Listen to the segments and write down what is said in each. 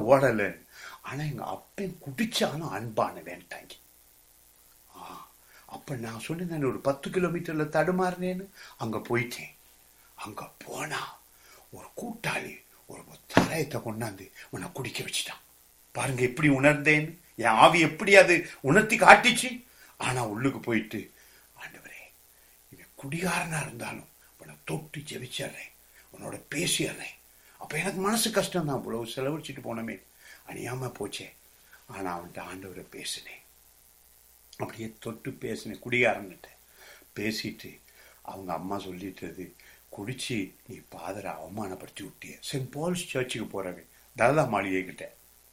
ஓடல ஆனா எங்க அப்பன் குடிச்சாலும் அன்பான வேண்டாங்க அப்ப நான் சொன்னேன் ஒரு பத்து கிலோமீட்டர்ல தடுமாறினேன்னு அங்க போயிட்டேன் அங்க போனா ஒரு கூட்டாளி ஒரு தரையத்தை கொண்டாந்து உன்னை குடிக்க வச்சுட்டான் பாருங்க எப்படி உணர்ந்தேன் என் ஆவி எப்படி அது உணர்த்தி காட்டிச்சு ஆனா உள்ளுக்கு போயிட்டு ஆண்டவரே இவன் குடிகாரனா இருந்தாலும் உன்னை தொட்டு ஜெபிச்சிடுறேன் உன்னோட பேசிடுறேன் அப்ப எனக்கு மனசு கஷ்டம் தான் இவ்வளவு செலவழிச்சிட்டு போனமே அணியாம போச்சே ஆனா அவன்கிட்ட ஆண்டவரை பேசினேன் அப்படியே தொட்டு பேசினேன் குடிகாரன்கிட்ட பேசிட்டு அவங்க அம்மா சொல்லிட்டது குடிச்சு நீ பாதரை அவமானப்படுத்தி விட்டிய சென்ட் பால்ஸ் சர்ச்சுக்கு போறவன் தலதா மாளிகை கிட்ட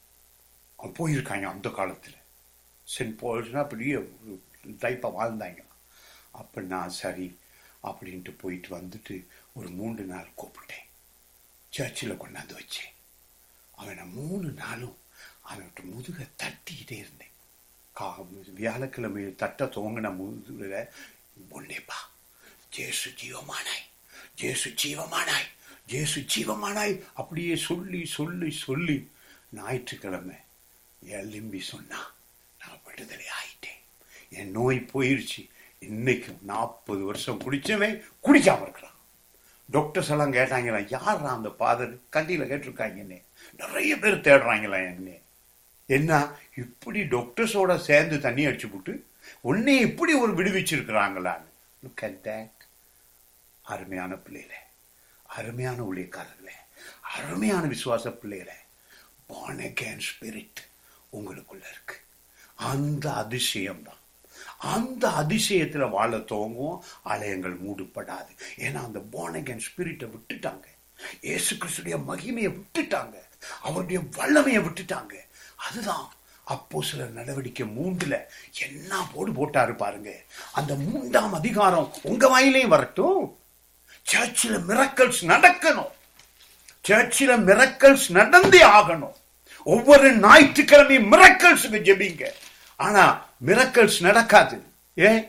அவன் போயிருக்காங்க அந்த காலத்துல சென்ட் பால்ஸ்னா அப்படியே டைப்பா வாழ்ந்தாங்க அப்ப நான் சரி அப்படின்ட்டு போயிட்டு வந்துட்டு ஒரு மூன்று நாள் கூப்பிட்டேன் சர்ச்சில் கொண்டாந்து வச்சேன் அவனை மூணு நாளும் அவன்கிட்ட முதுக தட்டிக்கிட்டே இருந்தேன் கா வியாழக்கிழமை தட்ட துவங்கின முதுகுல பொன்னேப்பா ஜேசு ஜீவமானாய் ஜேசு ஜீவமானாய் ஜேசு ஜீவமானாய் அப்படியே சொல்லி சொல்லி சொல்லி ஞாயிற்றுக்கிழமை எலும்பி சொன்னா நான் விடுதலை ஆயிட்டேன் என் நோய் போயிருச்சு இன்னைக்கும் நாற்பது வருஷம் குடிச்சவன் குடிக்காம இருக்கிறான் டாக்டர்ஸ் எல்லாம் கேட்டாங்களா யாரா அந்த பாதர் கண்டியில கேட்டிருக்காங்கன்னு நிறைய பேர் தேடுறாங்களா என்ன என்ன இப்படி டாக்டர்ஸோட சேர்ந்து தண்ணி அடிச்சு போட்டு உன்னை இப்படி ஒரு விடுவிச்சிருக்கிறாங்களான்னு லுக் அட் தட் அருமையான பிள்ளைகள அருமையான ஊழியக்காரர்களே அருமையான விசுவாச பிள்ளைகள born again ஸ்பிரிட் உங்களுக்குள்ள இருக்கு அந்த அதிசயம் தான் அந்த அதிசயத்துல வாழ துவங்கும் ஆலயங்கள் மூடப்படாது ஏன்னா அந்த born again ஸ்பிரிட்டை விட்டுட்டாங்க இயேசு கிறிஸ்துடைய மகிமையை விட்டுட்டாங்க அவருடைய வல்லமையை விட்டுட்டாங்க அதுதான் அப்போ சில நடவடிக்கை மூன்றுல என்ன போடு போட்டாரு பாருங்க அந்த மூன்றாம் அதிகாரம் உங்க வாயிலையும் வரட்டும் சர்ச்சில் மிரக்கல்ஸ் நடக்கணும் சர்ச்சில் மிரக்கல்ஸ் நடந்தே ஆகணும் ஒவ்வொரு ஞாயிற்றுக்கிழமையும் மிரக்கல்ஸுக்கு ஜெபிங்க ஆனா மிரக்கல்ஸ் நடக்காது ஏன்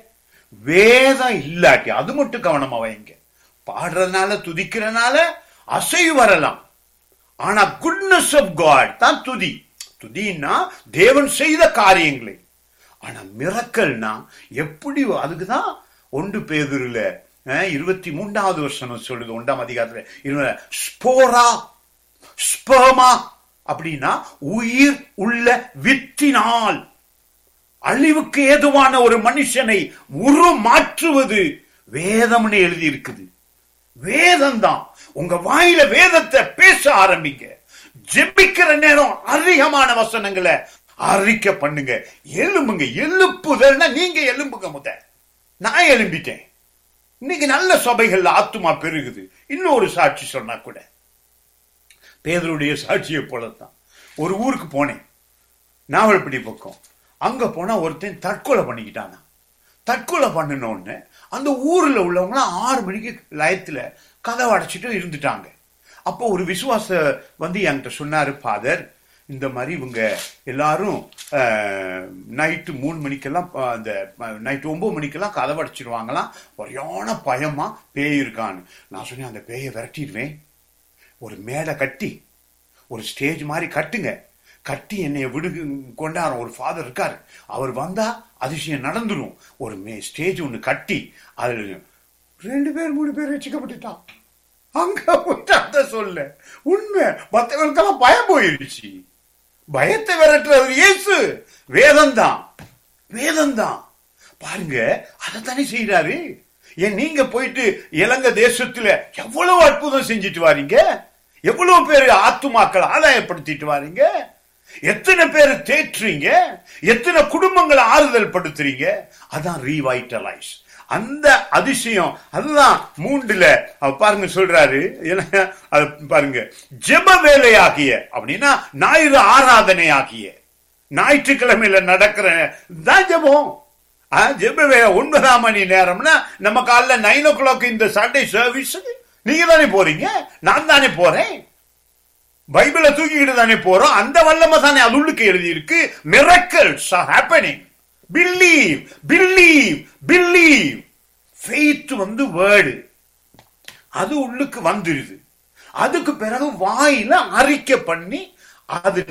வேதம் இல்லாட்டி அது மட்டும் கவனமா வைங்க பாடுறதுனால துதிக்கிறதுனால அசைவு வரலாம் ஆனா குட்னஸ் ஆஃப் காட் தான் துதி துதின்னா தேவன் செய்த காரியங்களை ஆனா மிரக்கல்னா எப்படி அதுக்குதான் ஒன்று பேதுருல இருபத்தி மூன்றாவது வருஷம் சொல்லுது ஒன்றாம் அதிகாரத்துல ஸ்போரா ஸ்பர்மா அப்படின்னா உயிர் உள்ள வித்தினால் அழிவுக்கு ஏதுவான ஒரு மனுஷனை உருமாற்றுவது வேதம்னு எழுதி இருக்குது வேதம் தான் உங்க வாயில வேதத்தை பேச ஆரம்பிங்க ஜெபிக்கிற நேரம் அதிகமான வசனங்களை அறிக்க பண்ணுங்க எலும்புங்க எழுப்புதல்னா நீங்க எலும்புங்க முத நான் எழும்பிட்டேன் இன்னைக்கு நல்ல சபைகள்ல ஆத்துமா பெருகுது இன்னொரு சாட்சி சொன்னா கூட பேதருடைய சாட்சியை போலத்தான் ஒரு ஊருக்கு போனேன் நாவல்படி பக்கம் அங்க போனா ஒருத்தன் தற்கொலை பண்ணிக்கிட்டானா தற்கொலை பண்ணினோன்னு அந்த ஊர்ல உள்ளவங்களாம் ஆறு மணிக்கு லயத்துல கதவை அடைச்சிட்டு இருந்துட்டாங்க அப்போ ஒரு விசுவாச வந்து என்கிட்ட சொன்னாரு ஃபாதர் இந்த மாதிரி இவங்க எல்லாரும் நைட்டு மூணு மணிக்கெல்லாம் அந்த நைட்டு ஒன்பது மணிக்கெல்லாம் கதவை அடைச்சிருவாங்களாம் ஒரையான பயமா பேய் இருக்கான்னு நான் சொன்னேன் அந்த பேயை விரட்டிடுவேன் ஒரு மேடை கட்டி ஒரு ஸ்டேஜ் மாதிரி கட்டுங்க கட்டி என்னைய விடு கொண்டாட ஒரு ஃபாதர் இருக்காரு அவர் வந்தா அதிசயம் நடந்துடும் ஒரு மே ஸ்டேஜ் ஒன்று கட்டி அதுல ரெண்டு பேர் மூணு பேர் வச்சுக்கப்பட்டுட்டான் அங்க போயிட்டு சொல்ல உண்மை மற்றவர்களுக்கெல்லாம் பயம் போயிருச்சு பயத்தை விரட்டுறது இயேசு வேதம் தான் வேதம் தான் பாருங்க அதைத்தானே செய்யறாரு ஏன் நீங்க போயிட்டு இலங்கை தேசத்துல எவ்வளவு அற்புதம் செஞ்சுட்டு வாரீங்க எவ்வளவு பேர் ஆத்துமாக்கள் ஆதாயப்படுத்திட்டு வாரீங்க எத்தனை பேர் தேற்றுறீங்க எத்தனை குடும்பங்களை ஆறுதல் படுத்துறீங்க அதான் ரீவைட்டலைஸ் அந்த அதிசயம் அதுதான் மூன்றுல பாருங்க சொல்றாரு பாருங்க ஜெப வேலையாகிய அப்படின்னா ஞாயிறு ஆராதனை ஆகிய ஞாயிற்றுக்கிழமையில நடக்கிற தான் ஜெபம் ஜெப வேலை ஒன்பதாம் மணி நேரம்னா நம்ம காலைல நைன் ஓ கிளாக் இந்த சண்டே சர்வீஸ் நீங்க தானே போறீங்க நான் தானே போறேன் பைபிளை தூக்கிக்கிட்டு தானே போறோம் அந்த வல்லமை தானே அது உள்ளுக்கு எழுதி இருக்கு miracles are happening believe believe believe faith வந்து வேர்டு அது உள்ளுக்கு வந்துருது அதுக்கு பிறகு வாயில அறிக்கை பண்ணி அது